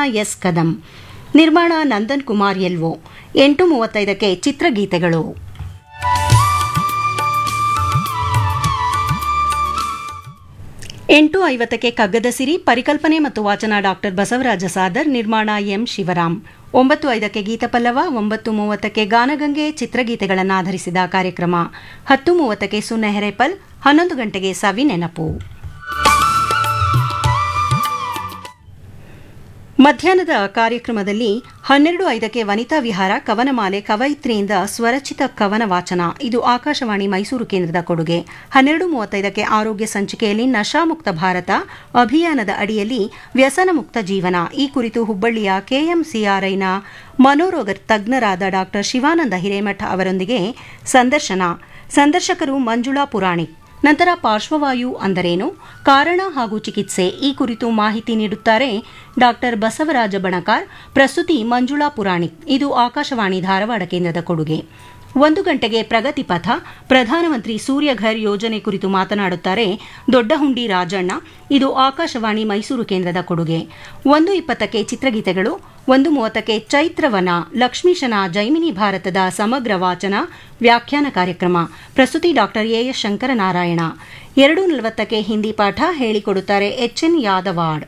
S Kadam ನಿರ್ಮಾಣ ನಂದನ್ ಕುಮಾರ್ ಎಲ್ವೋ ಎಂಟು ಮೂವತ್ತೈದಕ್ಕೆ ಚಿತ್ರಗೀತೆಗಳು ಎಂಟು ಐವತ್ತಕ್ಕೆ ಕಗ್ಗದ ಸಿರಿ ಪರಿಕಲ್ಪನೆ ಮತ್ತು ವಾಚನ ಡಾಕ್ಟರ್ ಬಸವರಾಜ ಸಾದರ್ ನಿರ್ಮಾಣ ಎಂ ಶಿವರಾಮ್ ಒಂಬತ್ತು ಐದಕ್ಕೆ ಗೀತಪಲ್ಲವ ಒಂಬತ್ತು ಮೂವತ್ತಕ್ಕೆ ಗಾನಗಂಗೆ ಚಿತ್ರಗೀತೆಗಳನ್ನು ಆಧರಿಸಿದ ಕಾರ್ಯಕ್ರಮ ಹತ್ತು ಮೂವತ್ತಕ್ಕೆ ಸುನೆಹೆರೆಪಲ್ ಹನ್ನೊಂದು ಗಂಟೆಗೆ ಸವಿ ನೆನಪು ಮಧ್ಯಾಹ್ನದ ಕಾರ್ಯಕ್ರಮದಲ್ಲಿ ಹನ್ನೆರಡು ಐದಕ್ಕೆ ವನಿತಾ ವಿಹಾರ ಕವನಮಾಲೆ ಕವಯಿತ್ರಿಯಿಂದ ಸ್ವರಚಿತ ಕವನ ವಾಚನ ಇದು ಆಕಾಶವಾಣಿ ಮೈಸೂರು ಕೇಂದ್ರದ ಕೊಡುಗೆ ಹನ್ನೆರಡು ಮೂವತ್ತೈದಕ್ಕೆ ಆರೋಗ್ಯ ಸಂಚಿಕೆಯಲ್ಲಿ ನಶಾಮುಕ್ತ ಭಾರತ ಅಭಿಯಾನದ ಅಡಿಯಲ್ಲಿ ವ್ಯಸನ ಮುಕ್ತ ಜೀವನ ಈ ಕುರಿತು ಹುಬ್ಬಳ್ಳಿಯ ಕೆಎಂಸಿಆರ್ಐನ ಮನೋರೋಗ ತಜ್ಞರಾದ ಡಾಕ್ಟರ್ ಶಿವಾನಂದ ಹಿರೇಮಠ ಅವರೊಂದಿಗೆ ಸಂದರ್ಶನ ಸಂದರ್ಶಕರು ಮಂಜುಳಾ ಪುರಾಣಿಕ್ ನಂತರ ಪಾರ್ಶ್ವವಾಯು ಅಂದರೇನು ಕಾರಣ ಹಾಗೂ ಚಿಕಿತ್ಸೆ ಈ ಕುರಿತು ಮಾಹಿತಿ ನೀಡುತ್ತಾರೆ ಡಾಕ್ಟರ್ ಬಸವರಾಜ ಬಣಕಾರ್ ಪ್ರಸ್ತುತಿ ಮಂಜುಳಾ ಪುರಾಣಿಕ್ ಇದು ಆಕಾಶವಾಣಿ ಧಾರವಾಡ ಕೇಂದ್ರದ ಕೊಡುಗೆ ಒಂದು ಗಂಟೆಗೆ ಪ್ರಗತಿ ಪಥ ಪ್ರಧಾನಮಂತ್ರಿ ಸೂರ್ಯಘರ್ ಯೋಜನೆ ಕುರಿತು ಮಾತನಾಡುತ್ತಾರೆ ದೊಡ್ಡಹುಂಡಿ ರಾಜಣ್ಣ ಇದು ಆಕಾಶವಾಣಿ ಮೈಸೂರು ಕೇಂದ್ರದ ಕೊಡುಗೆ ಒಂದು ಇಪ್ಪತ್ತಕ್ಕೆ ಚಿತ್ರಗೀತೆಗಳು ಒಂದು ಮೂವತ್ತಕ್ಕೆ ಚೈತ್ರವನ ಲಕ್ಷ್ಮೀಶನ ಜೈಮಿನಿ ಭಾರತದ ಸಮಗ್ರ ವಾಚನ ವ್ಯಾಖ್ಯಾನ ಕಾರ್ಯಕ್ರಮ ಪ್ರಸ್ತುತಿ ಡಾಕ್ಟರ್ ಎಎಸ್ ಶಂಕರನಾರಾಯಣ ಎರಡು ನಲವತ್ತಕ್ಕೆ ಹಿಂದಿ ಪಾಠ ಹೇಳಿಕೊಡುತ್ತಾರೆ ಎಚ್ಎನ್ ಯಾದವಾಡ್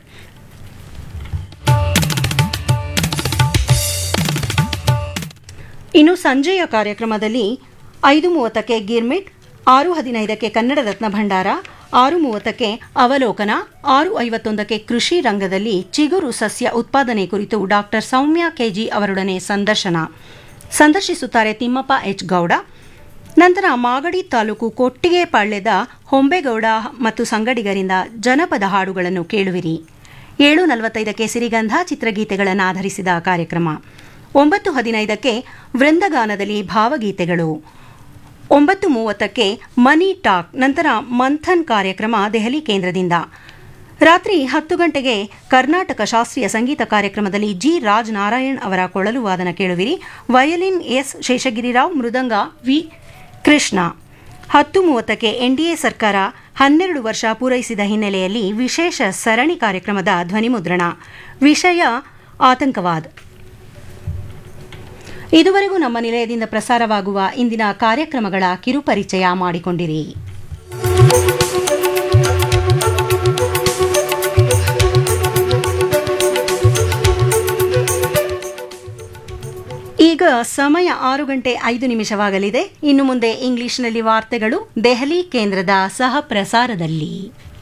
ಇನ್ನು ಸಂಜೆಯ ಕಾರ್ಯಕ್ರಮದಲ್ಲಿ ಐದು ಮೂವತ್ತಕ್ಕೆ ಗಿರ್ಮಿಟ್ ಆರು ಹದಿನೈದಕ್ಕೆ ಕನ್ನಡ ರತ್ನ ಭಂಡಾರ ಆರು ಮೂವತ್ತಕ್ಕೆ ಅವಲೋಕನ ಆರು ಐವತ್ತೊಂದಕ್ಕೆ ಕೃಷಿ ರಂಗದಲ್ಲಿ ಚಿಗುರು ಸಸ್ಯ ಉತ್ಪಾದನೆ ಕುರಿತು ಡಾಕ್ಟರ್ ಸೌಮ್ಯ ಕೆಜಿ ಅವರೊಡನೆ ಸಂದರ್ಶನ ಸಂದರ್ಶಿಸುತ್ತಾರೆ ತಿಮ್ಮಪ್ಪ ಎಚ್ ಗೌಡ ನಂತರ ಮಾಗಡಿ ತಾಲೂಕು ಕೊಟ್ಟಿಗೆಪಾಳ್ಯದ ಹೊಂಬೇಗೌಡ ಮತ್ತು ಸಂಗಡಿಗರಿಂದ ಜನಪದ ಹಾಡುಗಳನ್ನು ಕೇಳುವಿರಿ ಏಳು ನಲವತ್ತೈದಕ್ಕೆ ಸಿರಿಗಂಧ ಚಿತ್ರಗೀತೆಗಳನ್ನು ಆಧರಿಸಿದ ಕಾರ್ಯಕ್ರಮ ಒಂಬತ್ತು ಹದಿನೈದಕ್ಕೆ ವೃಂದಗಾನದಲ್ಲಿ ಭಾವಗೀತೆಗಳು ಒಂಬತ್ತು ಮೂವತ್ತಕ್ಕೆ ಮನಿ ಟಾಕ್ ನಂತರ ಮಂಥನ್ ಕಾರ್ಯಕ್ರಮ ದೆಹಲಿ ಕೇಂದ್ರದಿಂದ ರಾತ್ರಿ ಹತ್ತು ಗಂಟೆಗೆ ಕರ್ನಾಟಕ ಶಾಸ್ತ್ರೀಯ ಸಂಗೀತ ಕಾರ್ಯಕ್ರಮದಲ್ಲಿ ಜಿ ರಾಜ್ ನಾರಾಯಣ್ ಅವರ ಕೊಳಲು ವಾದನ ಕೇಳುವಿರಿ ವಯಲಿನ್ ಎಸ್ ಶೇಷಗಿರಿರಾವ್ ಮೃದಂಗ ವಿ ಕೃಷ್ಣ ಹತ್ತು ಮೂವತ್ತಕ್ಕೆ ಎನ್ಡಿಎ ಸರ್ಕಾರ ಹನ್ನೆರಡು ವರ್ಷ ಪೂರೈಸಿದ ಹಿನ್ನೆಲೆಯಲ್ಲಿ ವಿಶೇಷ ಸರಣಿ ಕಾರ್ಯಕ್ರಮದ ಧ್ವನಿಮುದ್ರಣ ವಿಷಯ ಆತಂಕವಾದ ಇದುವರೆಗೂ ನಮ್ಮ ನಿಲಯದಿಂದ ಪ್ರಸಾರವಾಗುವ ಇಂದಿನ ಕಾರ್ಯಕ್ರಮಗಳ ಕಿರುಪರಿಚಯ ಮಾಡಿಕೊಂಡಿರಿ ಈಗ ಸಮಯ ಆರು ಗಂಟೆ ಐದು ನಿಮಿಷವಾಗಲಿದೆ ಇನ್ನು ಮುಂದೆ ಇಂಗ್ಲಿಷ್ನಲ್ಲಿ ವಾರ್ತೆಗಳು ದೆಹಲಿ ಕೇಂದ್ರದ ಸಹ ಪ್ರಸಾರದಲ್ಲಿ